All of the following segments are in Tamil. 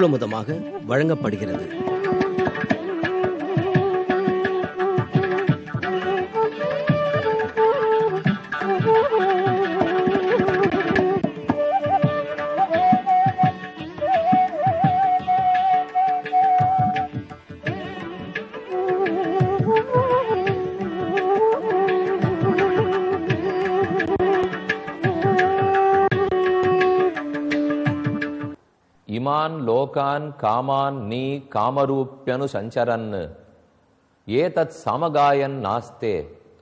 சொற்பொழுமுதமாக வழங்கப்படுகிறது இமான் லோகான் காமான் நீ காமரூப்யனு சஞ்சரன் ஏதத் சமகாயன் நாஸ்தே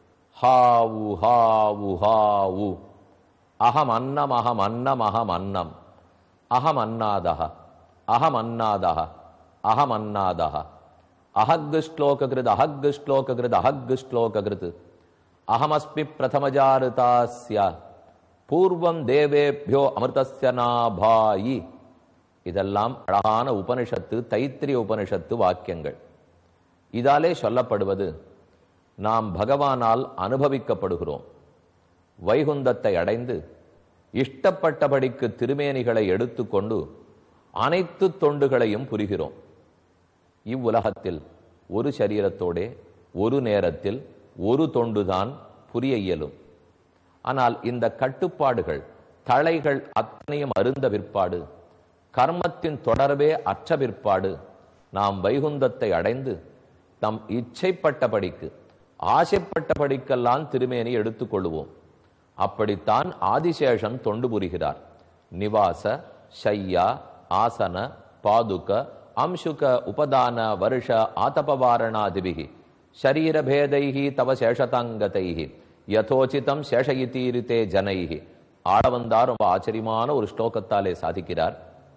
ஹாவு ஹாவு ஹாவு அகம் அன்னம் அகம் அன்னம் அகம் அன்னம் அகம் அன்னாதः அகம் அன்னாதः அகம் அன்னாதः அஹக் ஸ்லோககிருத் அஹக் ஸ்லோககிருத் அஹக் ஸ்லோககிருத் அகமஸ்மி பிரதமஜாருதாஸ்ய பூர்வம் தேவேபியோ அமிர்தஸ்ய நாபாயி இதெல்லாம் அழகான உபனிஷத்து தைத்திரிய உபனிஷத்து வாக்கியங்கள் இதாலே சொல்லப்படுவது நாம் பகவானால் அனுபவிக்கப்படுகிறோம் வைகுந்தத்தை அடைந்து இஷ்டப்பட்டபடிக்கு திருமேனிகளை எடுத்துக்கொண்டு அனைத்து தொண்டுகளையும் புரிகிறோம் இவ்வுலகத்தில் ஒரு சரீரத்தோடே ஒரு நேரத்தில் ஒரு தொண்டுதான் புரிய இயலும் ஆனால் இந்த கட்டுப்பாடுகள் தலைகள் அத்தனையும் அருந்த விற்பாடு கர்மத்தின் தொடர்பே அற்ற பிற்பாடு நாம் வைகுந்தத்தை அடைந்து நம் இச்சைப்பட்டபடிக்கு ஆசைப்பட்டபடிக்கெல்லாம் திருமேனி எடுத்துக்கொள்வோம் அப்படித்தான் ஆதிசேஷன் தொண்டு புரிகிறார் நிவாச ஷையா ஆசன பாதுக அம்சுக உபதான வருஷ ஆதபவாரணாதிபிகி ஷரீரபேதைகி தவ சேஷதாங்கதைகி யதோச்சிதம் சேஷயித்தீரித்தே ஜனைகி ஆளவந்தார் ரொம்ப ஆச்சரியமான ஒரு ஸ்லோகத்தாலே சாதிக்கிறார்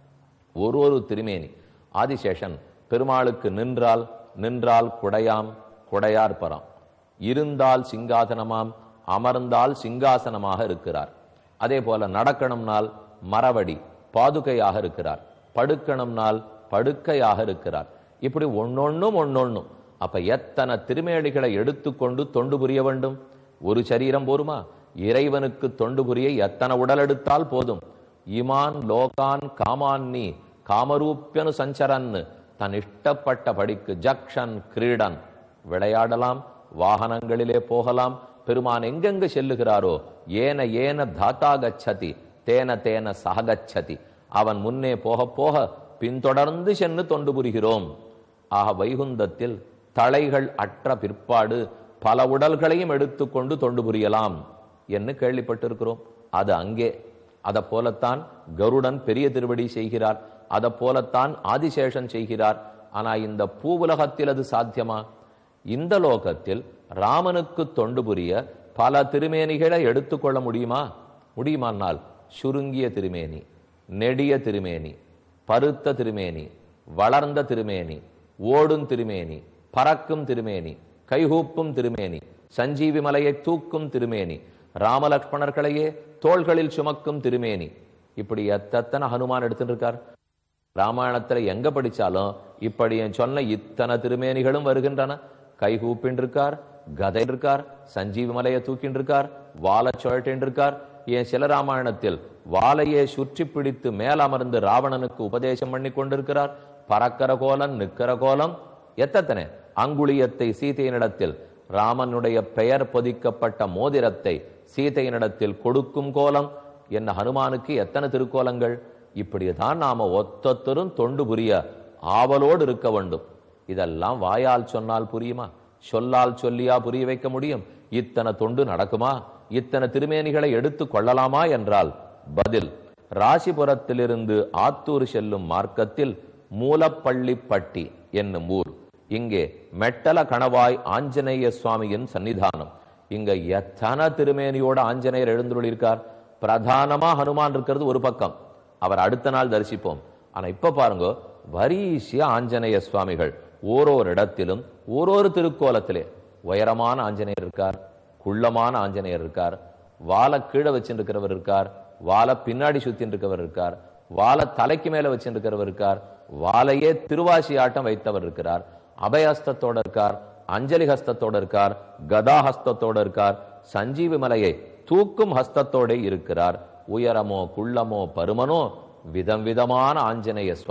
ஒரு ஒரு திருமேனி ஆதிசேஷன் பெருமாளுக்கு நின்றால் நின்றால் குடையாம் குடையார் பரம் இருந்தால் சிங்காசனமாம் அமர்ந்தால் சிங்காசனமாக இருக்கிறார் அதே போல நடக்கணும்னால் மரவடி பாதுகையாக இருக்கிறார் படுக்கணும்னால் படுக்கையாக இருக்கிறார் இப்படி ஒன்னொன்னும் ஒன்னொன்னும் அப்ப எத்தனை திருமேடிகளை எடுத்துக்கொண்டு தொண்டு புரிய வேண்டும் ஒரு சரீரம் போருமா இறைவனுக்கு தொண்டு புரிய எத்தனை உடல் எடுத்தால் போதும் இமான் லோகான் காமான்னி காமரூப்பியனு சஞ்சரன் தன் இஷ்டப்பட்ட படிக்கு ஜக்ஷன் கிரீடன் விளையாடலாம் வாகனங்களிலே போகலாம் பெருமான் எங்கெங்கு செல்லுகிறாரோ ஏன ஏன தாத்தா கச்சதி தேன தேன சககச்சதி அவன் முன்னே போக போக பின்தொடர்ந்து சென்று தொண்டு புரிகிறோம் ஆக வைகுந்தத்தில் தலைகள் அற்ற பிற்பாடு பல உடல்களையும் எடுத்துக்கொண்டு தொண்டு புரியலாம் என்று கேள்விப்பட்டிருக்கிறோம் அது அங்கே அதை போலத்தான் கருடன் பெரிய திருவடி செய்கிறார் அதை போலத்தான் ஆதிசேஷன் செய்கிறார் ஆனா இந்த பூவுலகத்தில் அது சாத்தியமா இந்த லோகத்தில் ராமனுக்கு தொண்டு புரிய பல திருமேனிகளை எடுத்துக்கொள்ள முடியுமா முடியுமானால் சுருங்கிய திருமேனி நெடிய திருமேனி பருத்த திருமேனி வளர்ந்த திருமேனி ஓடும் திருமேனி பறக்கும் திருமேனி கைகூப்பும் திருமேனி சஞ்சீவி மலையை தூக்கும் திருமேனி ராமலக்ஷ்மணர்களையே தோள்களில் சுமக்கும் திருமேனி இப்படி எத்தனை ஹனுமான் எடுத்துட்டு இருக்கார் ராமாயணத்துல எங்க படிச்சாலும் இப்படி என் சொன்ன இத்தனை திருமேனிகளும் வருகின்றன கைகூப்பின் இருக்கார் கதை இருக்கார் சஞ்சீவி மலையை தூக்கின் இருக்கார் வாழை சுழட்டின் இருக்கார் என் சில ராமாயணத்தில் வாளையே சுற்றி பிடித்து மேலமர்ந்து ராவணனுக்கு உபதேசம் பண்ணி கொண்டிருக்கிறார் பறக்கிற கோலம் நிக்கிற கோலம் எத்தனை அங்குளியத்தை சீதையினிடத்தில் ராமனுடைய பெயர் பொதிக்கப்பட்ட மோதிரத்தை சீதையினிடத்தில் கொடுக்கும் கோலம் என்ன ஹனுமானுக்கு எத்தனை திருக்கோலங்கள் இப்படிதான் நாம ஒத்தொத்தரும் தொண்டு புரிய ஆவலோடு இருக்க வேண்டும் இதெல்லாம் வாயால் சொன்னால் புரியுமா சொல்லால் சொல்லியா புரிய வைக்க முடியும் இத்தனை தொண்டு நடக்குமா இத்தனை திருமேனிகளை எடுத்து கொள்ளலாமா என்றால் பதில் ராசிபுரத்திலிருந்து ஆத்தூர் செல்லும் மார்க்கத்தில் மூலப்பள்ளிப்பட்டி என்னும் ஊர் இங்கே மெட்டல கணவாய் ஆஞ்சநேய சுவாமியின் சன்னிதானம் இங்க எத்தனை திருமேனியோட ஆஞ்சநேயர் எழுந்துள்ளிருக்கார் பிரதானமா ஹனுமான் இருக்கிறது ஒரு பக்கம் அவர் அடுத்த நாள் தரிசிப்போம் ஆனா இப்ப பாருங்க வரிசையா ஆஞ்சநேய சுவாமிகள் ஓரோரு இடத்திலும் ஓரொரு திருக்கோலத்திலே உயரமான ஆஞ்சநேயர் இருக்கார் குள்ளமான ஆஞ்சநேயர் இருக்கார் வாழை கீழே வச்சுருக்கிறவர் இருக்கார் வாழை பின்னாடி சுத்தின்னு இருக்கவர் இருக்கார் வாழை தலைக்கு மேல வச்சுருக்கிறவர் இருக்கார் வாழையே திருவாசி ஆட்டம் வைத்தவர் இருக்கிறார் அபயஹஸ்தத்தோட இருக்கார் அஞ்சலி ஹஸ்தத்தோட இருக்கார் கதா ஹஸ்தத்தோட இருக்கார் சஞ்சீவி மலையை தூக்கும் ஹஸ்தத்தோட இருக்கிறார் உயரமோ குள்ளமோ பருமனோ விதம் விதமான ஆஞ்சநேய சுவாமி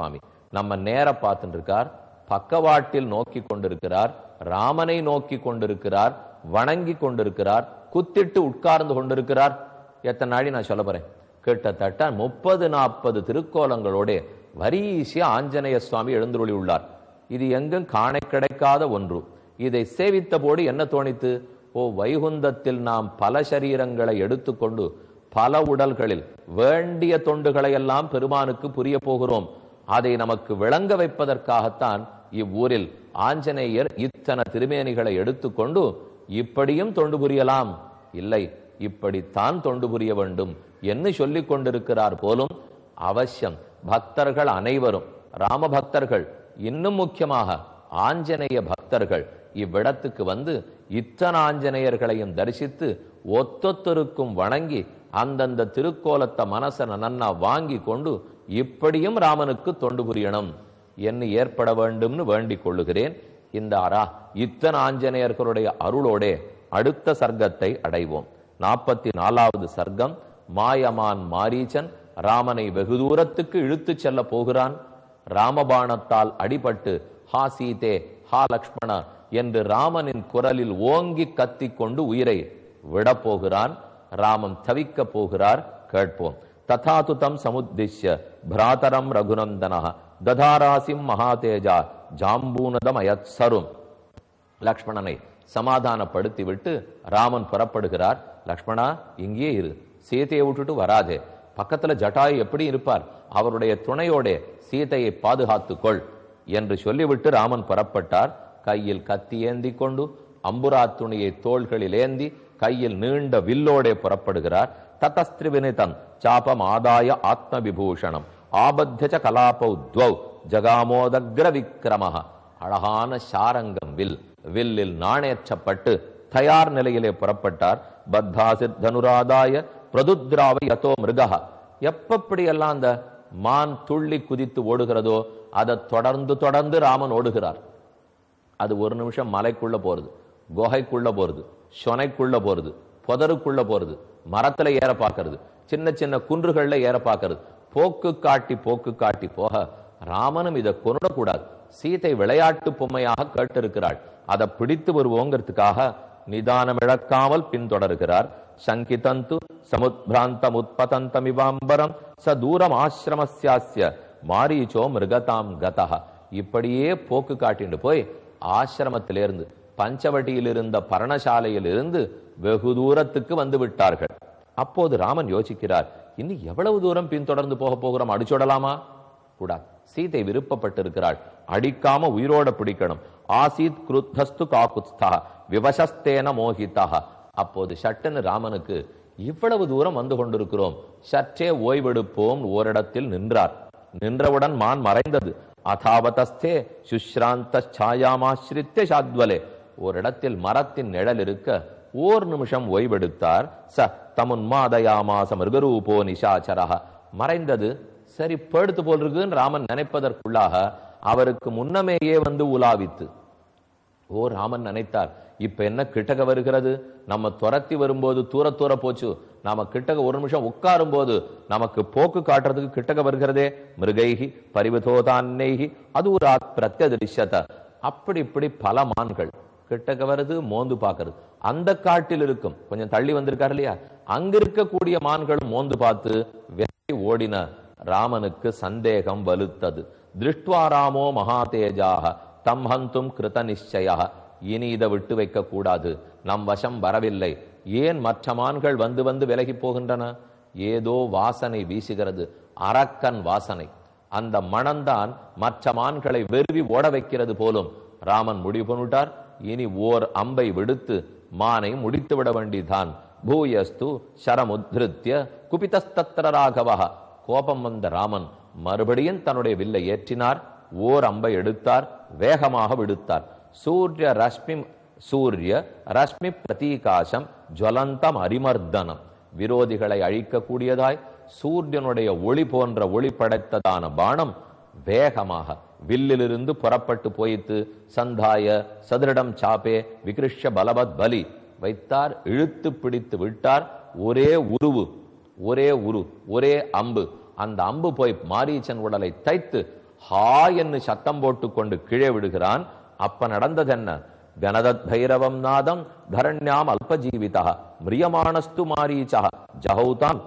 நம்ம நேர பார்த்துட்டு இருக்கார் பக்கவாட்டில் நோக்கி கொண்டிருக்கிறார் ராமனை நோக்கி கொண்டிருக்கிறார் வணங்கி கொண்டிருக்கிறார் குத்திட்டு உட்கார்ந்து கொண்டிருக்கிறார் எத்தனை நாடி நான் சொல்ல போறேன் கிட்டத்தட்ட முப்பது நாற்பது திருக்கோலங்களோட வரிசையா ஆஞ்சநேய சுவாமி எழுந்துருளி உள்ளார் இது எங்கும் காண கிடைக்காத ஒன்று இதை சேவித்த போது என்ன தோணித்து ஓ வைகுந்தத்தில் நாம் பல சரீரங்களை எடுத்துக்கொண்டு பல உடல்களில் வேண்டிய தொண்டுகளை எல்லாம் பெருமானுக்கு புரிய போகிறோம் அதை நமக்கு விளங்க வைப்பதற்காகத்தான் இவ்வூரில் ஆஞ்சநேயர் இத்தனை திருமேனிகளை எடுத்துக்கொண்டு இப்படியும் தொண்டு புரியலாம் இல்லை இப்படித்தான் தொண்டு புரிய வேண்டும் என்று சொல்லிக் கொண்டிருக்கிறார் போலும் அவசியம் பக்தர்கள் அனைவரும் ராம பக்தர்கள் இன்னும் முக்கியமாக ஆஞ்சநேய பக்தர்கள் இவ்விடத்துக்கு வந்து இத்தனை ஆஞ்சநேயர்களையும் தரிசித்து ஒத்தொத்தருக்கும் வணங்கி அந்தந்த திருக்கோலத்தை மனசை நன்னா வாங்கி கொண்டு இப்படியும் ராமனுக்கு தொண்டு புரியணும் என்று ஏற்பட வேண்டும்னு வேண்டிக் கொள்ளுகிறேன் இந்த அரா இத்தனை ஆஞ்சநேயர்களுடைய அருளோடே அடுத்த சர்க்கத்தை அடைவோம் நாற்பத்தி நாலாவது சர்க்கம் மாயமான் மாரீச்சன் ராமனை வெகு தூரத்துக்கு இழுத்துச் செல்ல போகிறான் ராமபாணத்தால் அடிபட்டு ஹா சீதே ஹா லக்ஷ்மண என்று ராமனின் குரலில் ஓங்கி கத்திக் கொண்டு உயிரை விடப் போகிறான் ராமன் தவிக்க போகிறார் கேட்போம் ததாது தம் சமுத்திஷ்ய பிராதரம் ரகுநந்தன ததாராசிம் மகாதேஜா ஜாம்பூனதம் அயத்சரும் லக்ஷ்மணனை சமாதானப்படுத்தி விட்டு ராமன் புறப்படுகிறார் லக்ஷ்மணா இங்கே இரு சீதையை விட்டுட்டு வராதே பக்கத்துல ஜட்டாயு எப்படி இருப்பார் அவருடைய துணையோட சீதையை பாதுகாத்துக்கொள் என்று சொல்லிவிட்டு ராமன் புறப்பட்டார் கையில் கத்தி ஏந்தி கொண்டு அம்புரா துணியை தோள்களில் ஏந்தி கையில் நீண்ட வில்லோடே புறப்படுகிறார் ததஸ்திரி வினிதம் சாபம் ஆதாய ஆத்ம விபூஷணம் ஆபத்திய கலாபௌ துவௌ ஜகாமோதக்ர விக்ரமஹ அழகான சாரங்கம் வில் வில்லில் நாணேற்றப்பட்டு தயார் நிலையிலே புறப்பட்டார் பத்தாசித் தனுராதாய பிரதுத்ராவை யதோ மிருகா எப்பப்படி எல்லாம் அந்த மான் துள்ளி குதித்து ஓடுகிறதோ அதை தொடர்ந்து தொடர்ந்து ராமன் ஓடுகிறார் அது ஒரு நிமிஷம் மலைக்குள்ள போறது குகைக்குள்ள போறது சொனைக்குள்ள போறது புதருக்குள்ள போறது மரத்துல ஏற பார்க்கறது சின்ன சின்ன குன்றுகள்ல ஏற பார்க்கறது போக்கு காட்டி போக்கு காட்டி போக ராமனும் இதை கொண்டுடக்கூடாது சீதை விளையாட்டு பொம்மையாக கேட்டிருக்கிறாள் அதை பிடித்து வருவோங்கிறதுக்காக நிதானம் இழக்காமல் பின்தொடர்கிறார் சங்கிதந்து சமுத்பிராந்தம் உத்பதந்தமிவாம்பரம் ச தூரம் ஆசிரமஸ்யாஸ்ய மாரீச்சோ மிருகதாம் கதா இப்படியே போக்கு காட்டிட்டு போய் ஆசிரமத்திலிருந்து பஞ்சவட்டியில் இருந்த பரணசாலையில் இருந்து வெகு தூரத்துக்கு வந்து விட்டார்கள் அப்போது ராமன் யோசிக்கிறார் இன்னும் எவ்வளவு தூரம் பின்தொடர்ந்து போக போகிறோம் அடிச்சுடலாமா கூடாது சீதை விருப்பப்பட்டிருக்கிறாள் அடிக்காம உயிரோட பிடிக்கணும் ஆசீத் குருத்தஸ்து காக்குத்ஸ்தா விவசஸ்தேன மோகிதா அப்போது சட்டுன்னு ராமனுக்கு இவ்வளவு தூரம் வந்து கொண்டிருக்கிறோம் சற்றே ஓய்வெடுப்போம் ஓரிடத்தில் நின்றார் நின்றவுடன் மான் மறைந்தது அதாவதஸ்தே சுஷ்ராந்த சாயாமாஸ்ரித்ய சாத்வலே ஓரிடத்தில் மரத்தின் நிழல் இருக்க ஓர் நிமிஷம் ஓய்வெடுத்தார் ச தமுன்மாதயாமாச மிருகரூபோ நிஷாச்சரக மறைந்தது சரி படுத்து போல் இருக்குன்னு ராமன் நினைப்பதற்குள்ளாக அவருக்கு முன்னமேயே வந்து உலாவித்து ஓ ராமன் நினைத்தார் இப்ப என்ன கிட்டக வருகிறது நம்ம துரத்தி வரும்போது தூர தூர போச்சு நாம கிட்டக ஒரு நிமிஷம் உட்காரும் போது நமக்கு போக்கு காட்டுறதுக்கு கிட்டக வருகிறதே மிருகைகி பரிவிதோதான்னைகி அது ஒரு பிரத்யதிருஷ்யத அப்படி இப்படி பல மான்கள் கிட்டக்க வருது மோந்து பார்க்கறது அந்த காட்டில் இருக்கும் கொஞ்சம் தள்ளி வந்திருக்காரு இல்லையா அங்க இருக்கக்கூடிய மான்களும் மோந்து பார்த்து வெறி ஓடின ராமனுக்கு சந்தேகம் வலுத்தது திருஷ்டுவா ராமோ மகாதேஜாக தம் ஹந்தும் கிருத நிச்சயா இனி இதை விட்டு வைக்க கூடாது நம் வசம் வரவில்லை ஏன் மற்ற மான்கள் வந்து வந்து விலகி போகின்றன ஏதோ வாசனை வீசுகிறது அரக்கன் வாசனை அந்த மணம்தான் மற்ற மான்களை வெறுவி ஓட வைக்கிறது போலும் ராமன் முடிவு பண்ணிட்டார் இனி ஓர் அம்பை விடுத்து மானை முடித்து விட வேண்டிதான் பூயஸ்து சரமுத்ருத்திய குபிதஸ்தத்திர ராகவா கோபம் வந்த ராமன் மறுபடியும் தன்னுடைய வில்லை ஏற்றினார் ஓர் அம்பை எடுத்தார் வேகமாக விடுத்தார் சூரிய ரஷ்மி சூரிய ரஷ்மி பிரதீகாசம் ஜுவலந்தம் அரிமர்தனம் விரோதிகளை அழிக்கக்கூடியதாய் சூரியனுடைய ஒளி போன்ற ஒளி படைத்ததான பானம் வேகமாக வில்லிலிருந்து புறப்பட்டு போயித்து சந்தாய சதுரிடம் சாப்பே விகிருஷ்ய பலவத் பலி வைத்தார் இழுத்து பிடித்து விட்டார் ஒரே உருவு ஒரே உரு ஒரே அம்பு அந்த அம்பு போய் மாரீச்சன் உடலை தைத்து ஹா என்று சத்தம் போட்டுக்கொண்டு கீழே விடுகிறான் அப்ப நடந்ததென்ன கனதத் பைரவம் நாதம் தரண்யாம் அல்பஜீவிதா மிரியமானஸ்து மாரீச்சா ஜஹௌதாம்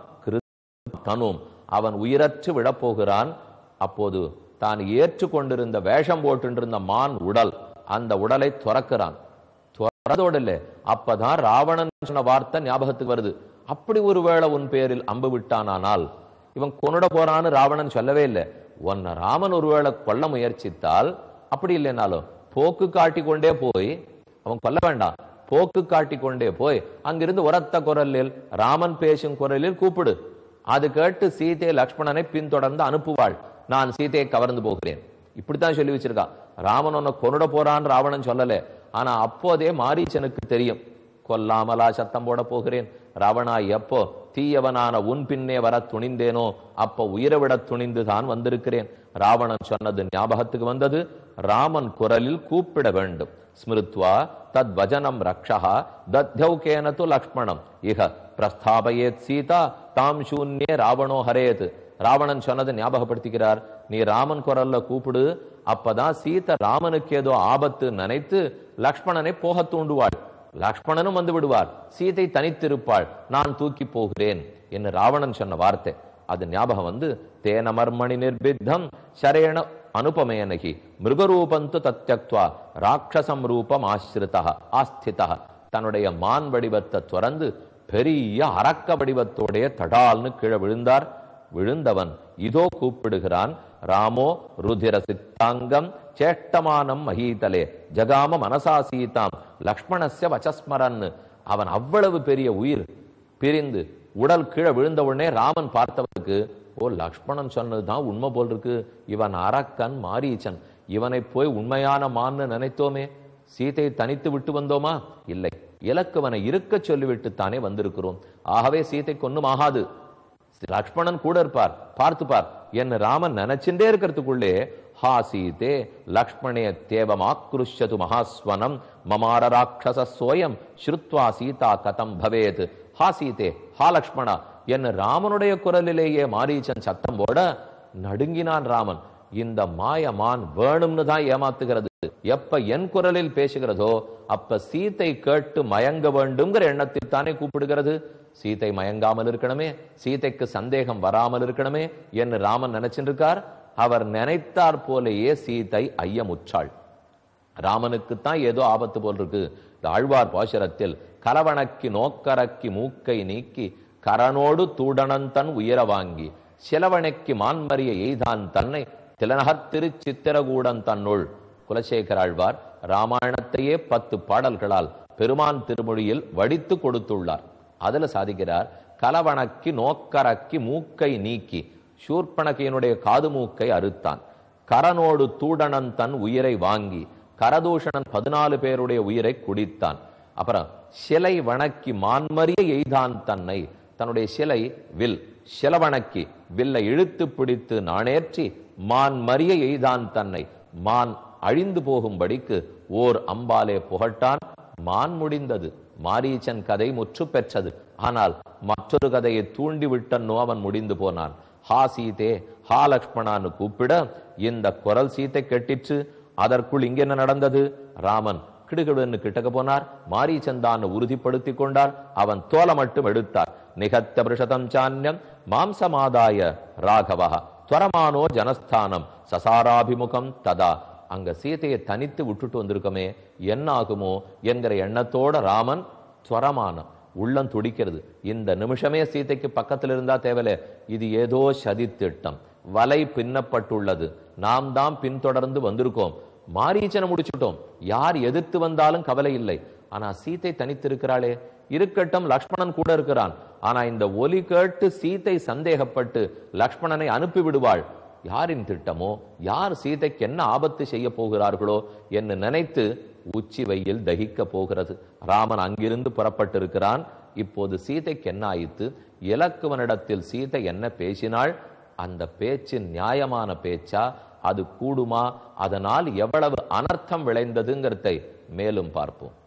தனும் அவன் உயிரற்று விழப்போகிறான் அப்போது தான் ஏற்றுக்கொண்டிருந்த வேஷம் போட்டுருந்த மான் உடல் அந்த உடலை துறக்கிறான் துறதோடு இல்லை அப்பதான் ராவணன் சொன்ன வார்த்தை ஞாபகத்துக்கு வருது அப்படி ஒருவேளை உன் பேரில் அம்பு விட்டானானால் இவன் கொன்னுட போறான்னு ராவணன் சொல்லவே இல்லை உன்னை ராமன் ஒருவேளை கொல்ல முயற்சித்தால் அப்படி இல்லைனாலும் போக்கு காட்டி கொண்டே போய் அவன் கொல்ல வேண்டாம் போக்கு காட்டி கொண்டே போய் அங்கிருந்து உரத்த குரலில் ராமன் பேசும் குரலில் கூப்பிடு அது கேட்டு சீதை லக்ஷ்மணனை பின்தொடர்ந்து அனுப்புவாள் நான் சீதையை கவர்ந்து போகிறேன் இப்படித்தான் சொல்லி வச்சிருக்கான் ராமன் உன்னை கொன்னுட போறான்னு ராவணன் சொல்லல ஆனா அப்போதே மாரீச்சனுக்கு தெரியும் கொல்லாமலா சத்தம் போட போகிறேன் ராவணா எப்போ தீயவனான உன் பின்னே வர துணிந்தேனோ அப்ப உயிரை விட துணிந்து தான் வந்திருக்கிறேன் ராவணன் சொன்னது ஞாபகத்துக்கு வந்தது ராமன் குரலில் கூப்பிட வேண்டும் ஸ்மிருத்வா தத் வஜனம் ரக்ஷா தத்யௌகேன து லக்ஷ்மணம் இக பிரஸ்தாபயேத் சீதா தாம் சூன்யே ராவணோ ஹரேத் ராவணன் சொன்னதை ஞாபகப்படுத்திக்கிறார் நீ ராமன் குரல்ல கூப்பிடு அப்பதான் சீதா ராமனுக்கு ஏதோ ஆபத்து நினைத்து லக்ஷ்மணனை போக தூண்டுவாள் லக்ஷ்மணனும் வந்து விடுவார் சீதை தனித்திருப்பாள் நான் தூக்கி போகிறேன் என்று ராவணன் சொன்ன வார்த்தை அது ஞாபகம் வந்து தேனமர்மணி நிர்பித்தம் சரேண அனுபமேனகி மிருகரூபந்து தத்யக்துவா ராட்சசம் ரூபம் ஆசிரிதா ஆஸ்திதா தன்னுடைய மான் வடிவத்தை துறந்து பெரிய அரக்க வடிவத்தோடைய தடால்னு கீழே விழுந்தார் விழுந்தவன் இதோ கூப்பிடுகிறான் ராமோ ருதிர சித்தாங்கம் சேஷ்டமானம் மகீதலே ஜகாம மனசா சீதாம் லக்ஷ்மணஸ்ய வச்சஸ்மரன் அவன் அவ்வளவு பெரிய உயிர் பிரிந்து உடல் கீழே விழுந்த உடனே ராமன் பார்த்தவனுக்கு ஓ லக்ஷ்மணன் சொன்னதுதான் உண்மை போல் இருக்கு இவன் அரக்கன் மாரீச்சன் இவனை போய் உண்மையான மான்னு நினைத்தோமே சீதை தனித்து விட்டு வந்தோமா இல்லை இலக்குவனை இருக்க சொல்லிவிட்டு தானே வந்திருக்கிறோம் ஆகவே சீதை கொன்னும் ஆகாது லக்ஷ்மணன் கூட இருப்பார் பார்த்துப்பார் என்ன ராமன் நினைச்சுட்டே இருக்கிறதுக்குள்ளே ஹா சீதே லக்ஷ்மணே தேவம் ஆக்ருஷ்யது மகாஸ்வனம் மமார ராட்சச சோயம் ஸ்ருத்வா சீதா கதம் பவேத் ஹா சீதே ஹா லக்ஷ்மணா என்ன ராமனுடைய குரலிலேயே மாரீச்சன் சத்தம் போட நடுங்கினான் ராமன் இந்த மாயமான் வேணும்னு தான் ஏமாத்துகிறது எப்ப என் குரலில் பேசுகிறதோ அப்ப சீத்தை கேட்டு மயங்க வேண்டும்ங்கிற எண்ணத்தில் தானே கூப்பிடுகிறது சீதை மயங்காமல் இருக்கணுமே சீதைக்கு சந்தேகம் வராமல் இருக்கணுமே என்று ராமன் நினைச்சிட்டு இருக்கார் அவர் நினைத்தார் போலேயே சீதை ஐயமுற்றாள் ராமனுக்குத்தான் ஏதோ ஆபத்து போல் இருக்கு இந்த ஆழ்வார் பாசுரத்தில் கலவணக்கி நோக்கரக்கி மூக்கை நீக்கி கரனோடு தூடனந்தன் உயர வாங்கி சிலவனைக்கு மான்மரிய எய்தான் தன்னை திலநகர் திருச்சித்திரகூடன் தன்னுள் குலசேகர ஆழ்வார் ராமாயணத்தையே பத்து பாடல்களால் பெருமான் திருமொழியில் வடித்து கொடுத்துள்ளார் அதுல சாதிக்கிறார் கலவணக்கி நோக்கரக்கி மூக்கை நீக்கி சூர்பணகையினுடைய காது மூக்கை அறுத்தான் கரனோடு தூடனன் தன் உயிரை வாங்கி கரதூஷணன் பதினாலு பேருடைய உயிரை குடித்தான் அப்புறம் சிலை வணக்கி மான்மரிய எய்தான் தன்னை தன்னுடைய சிலை வில் சிலவணக்கி வில்லை இழுத்து பிடித்து நாணேற்றி மான் மரிய எய்தான் தன்னை மான் அழிந்து போகும்படிக்கு ஓர் அம்பாலே புகட்டான் மான் முடிந்தது மாரீச்சன் கதை முற்று பெற்றது ஆனால் மற்றொரு கதையை தூண்டி விட்டன்னோ அவன் முடிந்து போனான் ஹா சீதே ஹா லக்ஷ்மணான்னு கூப்பிட இந்த குரல் சீத்தை கெட்டிற்று அதற்குள் இங்கென்ன நடந்தது ராமன் கிடுகிடுன்னு கிட்டக்க போனார் மாரீச்சந்தான் உறுதிப்படுத்தி கொண்டார் அவன் தோலை மட்டும் எடுத்தார் நிகத்த பிருஷதம் சான்யம் மாம்சமாதாய ராகவா துவரமானோ ஜனஸ்தானம் சசாராபிமுகம் ததா அங்க சீதையை தனித்து விட்டுட்டு வந்திருக்கோமே என்ன ஆகுமோ என்கிற எண்ணத்தோட ராமன் துவரமான உள்ளம் துடிக்கிறது இந்த நிமிஷமே சீதைக்கு பக்கத்தில் இருந்தா தேவையில்ல இது ஏதோ சதி திட்டம் வலை பின்னப்பட்டுள்ளது நாம் தான் பின்தொடர்ந்து வந்திருக்கோம் மாரீச்சனை முடிச்சுட்டோம் யார் எதிர்த்து வந்தாலும் கவலை இல்லை ஆனா சீதை தனித்திருக்கிறாளே இருக்கட்டும் லக்ஷ்மணன் கூட இருக்கிறான் ஆனா இந்த ஒலி கேட்டு சீதை சந்தேகப்பட்டு லக்ஷ்மணனை அனுப்பி விடுவாள் யாரின் திட்டமோ யார் சீதைக்கு என்ன ஆபத்து செய்ய போகிறார்களோ என்று நினைத்து உச்சி வெயில் தகிக்க போகிறது ராமன் அங்கிருந்து புறப்பட்டிருக்கிறான் இப்போது சீதைக்கு என்ன ஆயித்து இலக்குவனிடத்தில் சீதை என்ன பேசினாள் அந்த பேச்சு நியாயமான பேச்சா அது கூடுமா அதனால் எவ்வளவு அனர்த்தம் விளைந்ததுங்கிறதை மேலும் பார்ப்போம்